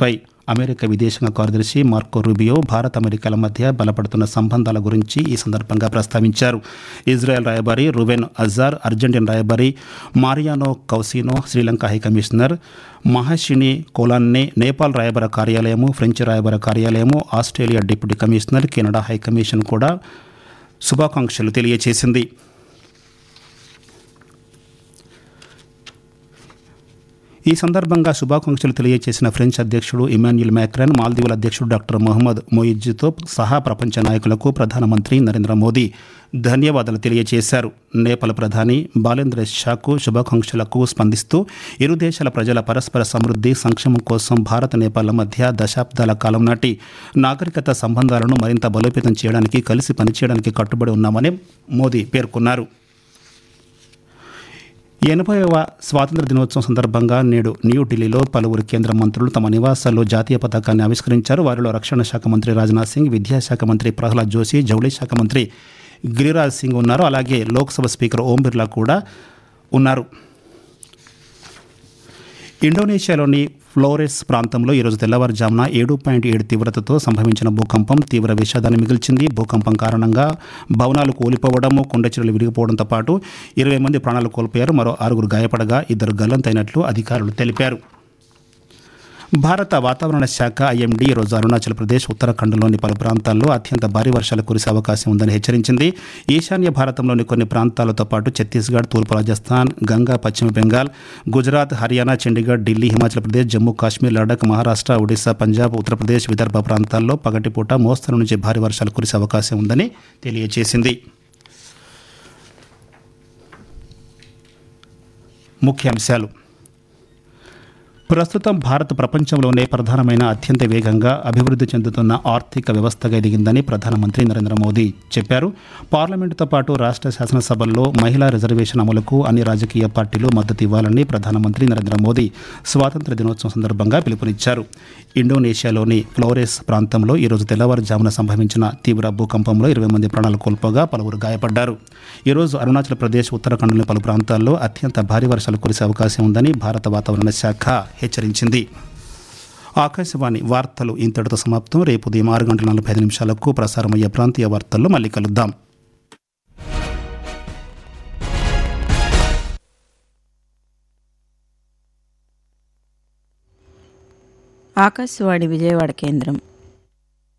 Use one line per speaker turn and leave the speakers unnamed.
పై America విదేశాంగ కార్యదర్శి Marco Rubio Bharat అమెరికాల మధ్య బలపడుతున్న సంబంధాల గురించి ఈ సందర్భంగా ప్రస్తావించారు ఇజ్రాయెల్ రాయబారి రువెన్ అజార్ అర్జెంటీనా రాయబారి Mariano Causino Sri Lanka high commissioner Mahishini Colonne Nepal రాయబార కార్యాలయము ఫ్రెంచ్ రాయబార కార్యాలయము Australia deputy commissioner Canada high commission కూడా శుభాకాంక్షలు తెలియజేసింది ఈ సందర్భంగా శుభాకాంక్షలు తెలియజేసిన ఫ్రెంచ్ అధ్యక్షుడు ఇమాన్యుల్ మ్యాక్రాన్ మాల్దీవుల అధ్యక్షుడు డాక్టర్ మొహమ్మద్ మొయిజ్తో సహా ప్రపంచ నాయకులకు ప్రధానమంత్రి నరేంద్ర మోదీ ధన్యవాదాలు తెలియజేశారు నేపాల్ ప్రధాని బాలేంద్ర షాకు శుభాకాంక్షలకు స్పందిస్తూ ఇరు దేశాల ప్రజల పరస్పర సమృద్ధి సంక్షేమం కోసం భారత్ నేపాల్ మధ్య దశాబ్దాల కాలం నాటి నాగరికత సంబంధాలను మరింత బలోపేతం చేయడానికి కలిసి పనిచేయడానికి కట్టుబడి ఉన్నామని మోదీ పేర్కొన్నారు ఎనభైవ స్వాతంత్ర దినోత్సవం సందర్భంగా నేడు న్యూఢిల్లీలో పలువురు కేంద్ర మంత్రులు తమ నివాసాల్లో జాతీయ పతాకాన్ని ఆవిష్కరించారు వారిలో రక్షణ శాఖ మంత్రి రాజ్నాథ్ సింగ్ విద్యాశాఖ మంత్రి ప్రహ్లాద్ జోషి జౌళి శాఖ మంత్రి గిరిరాజ్ సింగ్ ఉన్నారు అలాగే లోక్సభ స్పీకర్ ఓం బిర్లా కూడా ఉన్నారు ఇండోనేషియాలోని ఫ్లోరెస్ ప్రాంతంలో ఈరోజు తెల్లవారుజామున ఏడు పాయింట్ ఏడు తీవ్రతతో సంభవించిన భూకంపం తీవ్ర విషాదాన్ని మిగిల్చింది భూకంపం కారణంగా భవనాలు కూలిపోవడము కొండచెరులు విరిగిపోవడంతో పాటు ఇరవై మంది ప్రాణాలు కోల్పోయారు మరో ఆరుగురు గాయపడగా ఇద్దరు గల్లంతైనట్లు అధికారులు తెలిపారు భారత వాతావరణ శాఖ ఐఎండీ ఈరోజు అరుణాచల్ ప్రదేశ్ ఉత్తరాఖండ్లోని పలు ప్రాంతాల్లో అత్యంత భారీ వర్షాలు కురిసే అవకాశం ఉందని హెచ్చరించింది ఈశాన్య భారతంలోని కొన్ని ప్రాంతాలతో పాటు ఛత్తీస్గఢ్ తూర్పు రాజస్థాన్ గంగా పశ్చిమ బెంగాల్ గుజరాత్ హర్యానా చండీగఢ్ ఢిల్లీ హిమాచల్ ప్రదేశ్ జమ్మూ కాశ్మీర్ లడాక్ మహారాష్ట్ర ఒడిశా పంజాబ్ ఉత్తరప్రదేశ్ విదర్భ ప్రాంతాల్లో పగటిపూట మోస్తరు నుంచి భారీ వర్షాలు కురిసే అవకాశం ఉందని తెలియజేసింది ముఖ్యాంశాలు ప్రస్తుతం భారత్ ప్రపంచంలోనే ప్రధానమైన అత్యంత వేగంగా అభివృద్ధి చెందుతున్న ఆర్థిక వ్యవస్థగా ఎదిగిందని ప్రధానమంత్రి నరేంద్ర మోదీ చెప్పారు పార్లమెంటుతో పాటు రాష్ట్ర శాసనసభల్లో మహిళా రిజర్వేషన్ అమలుకు అన్ని రాజకీయ పార్టీలు మద్దతు ఇవ్వాలని ప్రధానమంత్రి నరేంద్ర మోదీ స్వాతంత్ర దినోత్సవం సందర్భంగా పిలుపునిచ్చారు ఇండోనేషియాలోని ఫ్లోరెస్ ప్రాంతంలో ఈరోజు తెల్లవారుజామున సంభవించిన తీవ్ర భూకంపంలో ఇరవై మంది ప్రాణాలు కోల్పోగా పలువురు గాయపడ్డారు ఈరోజు అరుణాచల్ ప్రదేశ్ ఉత్తరాఖండ్లోని పలు ప్రాంతాల్లో అత్యంత భారీ వర్షాలు కురిసే అవకాశం ఉందని భారత వాతావరణ శాఖ హెచ్చరించింది ఆకాశవాణి వార్తలు ఇంతటితో సమాప్తం రేపు ఉదయం ఆరు గంటల నలభై ఐదు నిమిషాలకు ప్రసారమయ్యే ప్రాంతీయ వార్తల్లో మళ్ళీ కలుద్దాం
ఆకాశవాణి విజయవాడ కేంద్రం